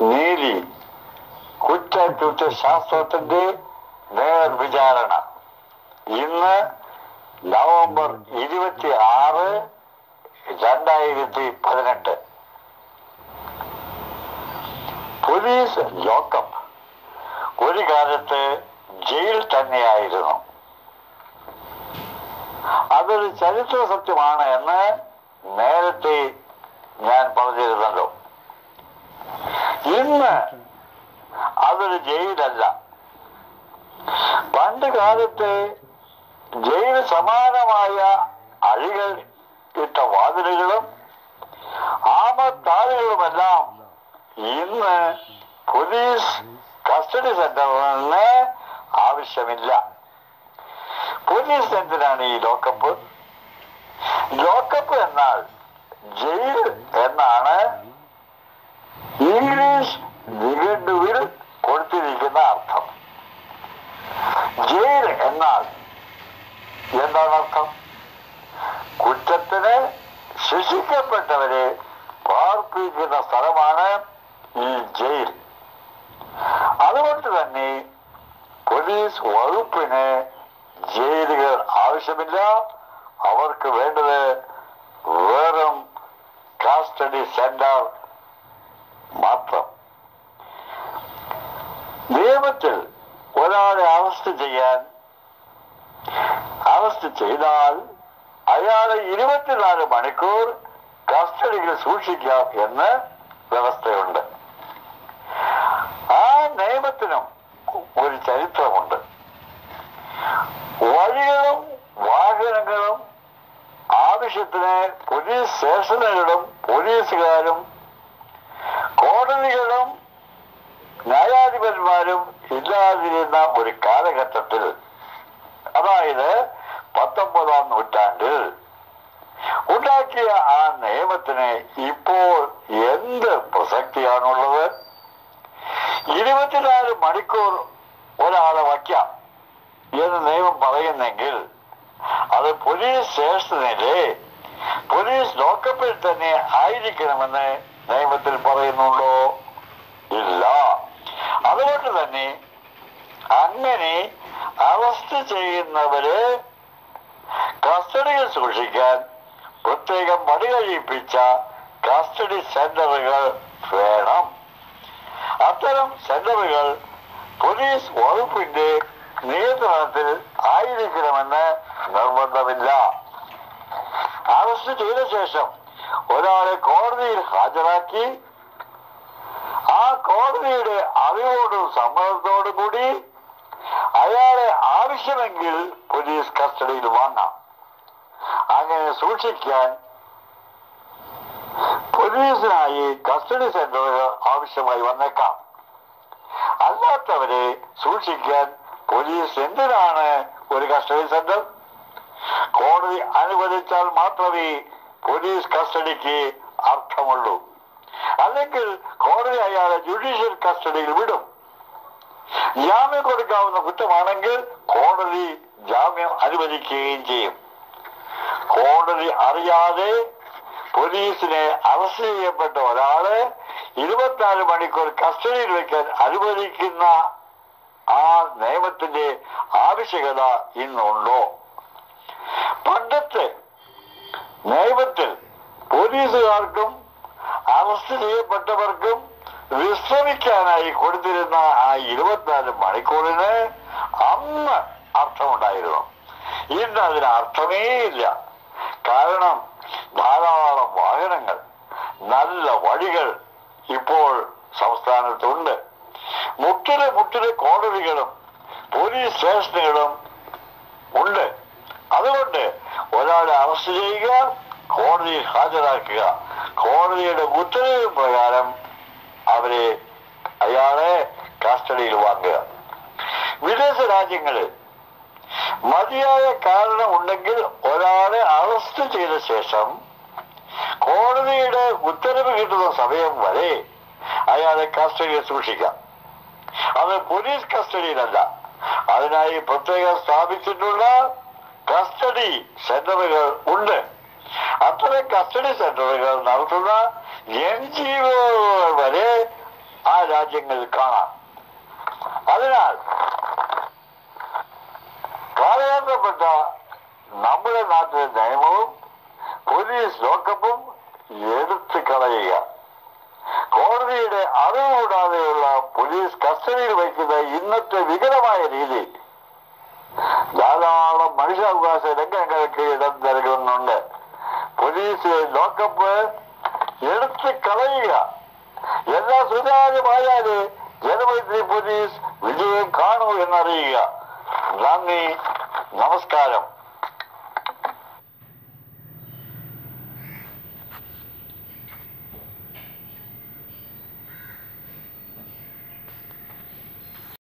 നീതി കുറ്റകൃത്യ ശാസ്ത്രത്തിന്റെ നേർവിചാരണ ഇന്ന് നവംബർ ഇരുപത്തി ആറ് രണ്ടായിരത്തി പതിനെട്ട് പോലീസ് ലോക്കപ്പ് ഒരു കാലത്ത് ജയിൽ തന്നെയായിരുന്നു അതൊരു ചരിത്ര സത്യമാണ് എന്ന് നേരത്തെ ഞാൻ പറഞ്ഞിരുന്നല്ലോ ഇന്ന് അതൊരു ജയിലല്ല പണ്ട് കാലത്ത് ജയിൽ സമാനമായ അഴികൾ ഇട്ട വാതിലുകളും ആമത്താളുകളുമെല്ലാം ഇന്ന് പോലീസ് കസ്റ്റഡി സെന്ററിന് ആവശ്യമില്ല പോലീസ് എന്തിനാണ് ഈ ലോക്കപ്പ് ലോക്കപ്പ് എന്നാൽ ജയിൽ എന്നാണ് ഇംഗ്ലീഷ് നിഘണ്ടുവിൽ കൊടുത്തിരിക്കുന്ന അർത്ഥം ജയിൽ എന്നാൽ എന്താണ് അർത്ഥം കുറ്റത്തിന് ശിക്ഷിക്കപ്പെട്ടവരെ പാർപ്പിക്കുന്ന സ്ഥലമാണ് ഈ ജയിൽ അതുകൊണ്ട് തന്നെ പോലീസ് വകുപ്പിന് ജയിലുകൾ ആവശ്യമില്ല അവർക്ക് വേണ്ടത് വെറും കാസ്റ്റഡി സെന്റർ മാത്രം നിയമത്തിൽ ഒരാളെ അറസ്റ്റ് ചെയ്യാൻ അറസ്റ്റ് ചെയ്താൽ അയാളെ ഇരുപത്തിനാല് മണിക്കൂർ കസ്റ്റഡിയിൽ സൂക്ഷിക്കാം എന്ന് വ്യവസ്ഥയുണ്ട് ആ നിയമത്തിനും ഒരു ചരിത്രമുണ്ട് വഴികളും വാഹനങ്ങളും ആവശ്യത്തിന് പോലീസ് സ്റ്റേഷനുകളും പോലീസുകാരും കോടതികളും ന്യായാധിപന്മാരും ഇല്ലാതിരുന്ന ഒരു കാലഘട്ടത്തിൽ അതായത് പത്തൊമ്പതാം നൂറ്റാണ്ടിൽ ഉണ്ടാക്കിയ ആ നിയമത്തിന് ഇപ്പോൾ എന്ത് പ്രസക്തിയാണുള്ളത് ഇരുപത്തിനാല് മണിക്കൂർ ഒരാളെ വയ്ക്കാം എന്ന് നിയമം പറയുന്നെങ്കിൽ അത് പോലീസ് സ്റ്റേഷനിലെ പോലീസ് ലോക്കപ്പിൽ തന്നെ ആയിരിക്കണമെന്ന് നിയമത്തിൽ പറയുന്നുണ്ടോ ഇല്ല അതുകൊണ്ട് തന്നെ അങ്ങനെ അറസ്റ്റ് ചെയ്യുന്നവര് കസ്റ്റഡിയിൽ സൂക്ഷിക്കാൻ പ്രത്യേകം പണി കഴിപ്പിച്ച കസ്റ്റഡി സെന്ററുകൾ വേണം അത്തരം സെന്ററുകൾ പോലീസ് വകുപ്പിന്റെ നിയന്ത്രണത്തിൽ ആയിരിക്കണമെന്ന് നിർബന്ധമില്ല അറസ്റ്റ് ചെയ്ത ശേഷം ഒരാളെ കോടതിയിൽ ഹാജരാക്കി ആ കോടതിയുടെ അറിവോടും സമ്മതത്തോടും കൂടി അയാളെ ആവശ്യമെങ്കിൽ പോലീസ് കസ്റ്റഡിയിൽ വാങ്ങാം അങ്ങനെ സൂക്ഷിക്കാൻ പോലീസിനായി കസ്റ്റഡി സെന്ററുകൾ ആവശ്യമായി വന്നേക്കാം അല്ലാത്തവരെ സൂക്ഷിക്കാൻ പോലീസ് എന്തിനാണ് ഒരു കസ്റ്റഡി സെന്റർ കോടതി അനുവദിച്ചാൽ മാത്രമേ പോലീസ് കസ്റ്റഡിക്ക് അർത്ഥമുള്ളൂ അല്ലെങ്കിൽ കോടതി അയാളെ ജുഡീഷ്യൽ കസ്റ്റഡിയിൽ വിടും ജാമ്യം കൊടുക്കാവുന്ന കുറ്റമാണെങ്കിൽ കോടതി ജാമ്യം അനുവദിക്കുകയും ചെയ്യും കോടതി അറിയാതെ പോലീസിനെ അറസ്റ്റ് ചെയ്യപ്പെട്ട ഒരാള് ഇരുപത്തിനാല് മണിക്കൂർ കസ്റ്റഡിയിൽ വെക്കാൻ അനുവദിക്കുന്ന ആ നിയമത്തിന്റെ ആവശ്യകത ഇന്നുണ്ടോ പണ്ടത്തെ നിയമത്തിൽ പോലീസുകാർക്കും അറസ്റ്റ് ചെയ്യപ്പെട്ടവർക്കും വിശ്രമിക്കാനായി കൊടുത്തിരുന്ന ആ ഇരുപത്തിനാല് മണിക്കൂറിന് അന്ന് അർത്ഥമുണ്ടായിരുന്നു ഇന്ന് അതിന് അർത്ഥമേ ഇല്ല കാരണം ധാരാളം വാഹനങ്ങൾ നല്ല വഴികൾ ഇപ്പോൾ സംസ്ഥാനത്തുണ്ട് മുട്ടിലെ മുട്ടിലെ കോടതികളും പോലീസ് സ്റ്റേഷനുകളും ഉണ്ട് അതുകൊണ്ട് ഒരാളെ അറസ്റ്റ് ചെയ്യുക കോടതിയിൽ ഹാജരാക്കുക കോടതിയുടെ ഉത്തരവ് പ്രകാരം അവരെ അയാളെ കസ്റ്റഡിയിൽ വാങ്ങുക വിദേശ രാജ്യങ്ങളിൽ മതിയായ കാരണം ഉണ്ടെങ്കിൽ ഒരാളെ അറസ്റ്റ് ചെയ്ത ശേഷം കോടതിയുടെ ഉത്തരവ് കിട്ടുന്ന സമയം വരെ അയാളെ കസ്റ്റഡിയിൽ സൂക്ഷിക്കാം അത് പോലീസ് കസ്റ്റഡിയിലല്ല അതിനായി പ്രത്യേകം സ്ഥാപിച്ചിട്ടുള്ള കസ്റ്റഡി സെന്ററുകൾ ഉണ്ട് അത്തരം കസ്റ്റഡി സെന്ററുകൾ നടത്തുന്ന എൻ ജി ഒകൾ വരെ ആ രാജ്യങ്ങളിൽ കാണാം അതിനാൽ കാലഘട്ടപ്പെട്ട നമ്മുടെ നാട്ടിലെ നിയമവും പോലീസ് ലോക്കപ്പും എടുത്തു കളയുക കോടതിയുടെ അറിവ് കൂടാതെയുള്ള പോലീസ് കസ്റ്റഡിയിൽ വയ്ക്കുന്ന ഇന്നത്തെ വികലമായ രീതി ധാരാളം മനുഷ്യാവകാശ ലംഘനങ്ങൾക്ക് ഇടം നൽകുന്നുണ്ട് പോലീസ് ലോക്കപ്പ് എടുത്തു കളയുക എല്ലാം സുതാര്യമായാല് ജനമൈത്രി പോലീസ് വിജയം കാണൂ എന്നറിയുക നന്ദി നമസ്കാരം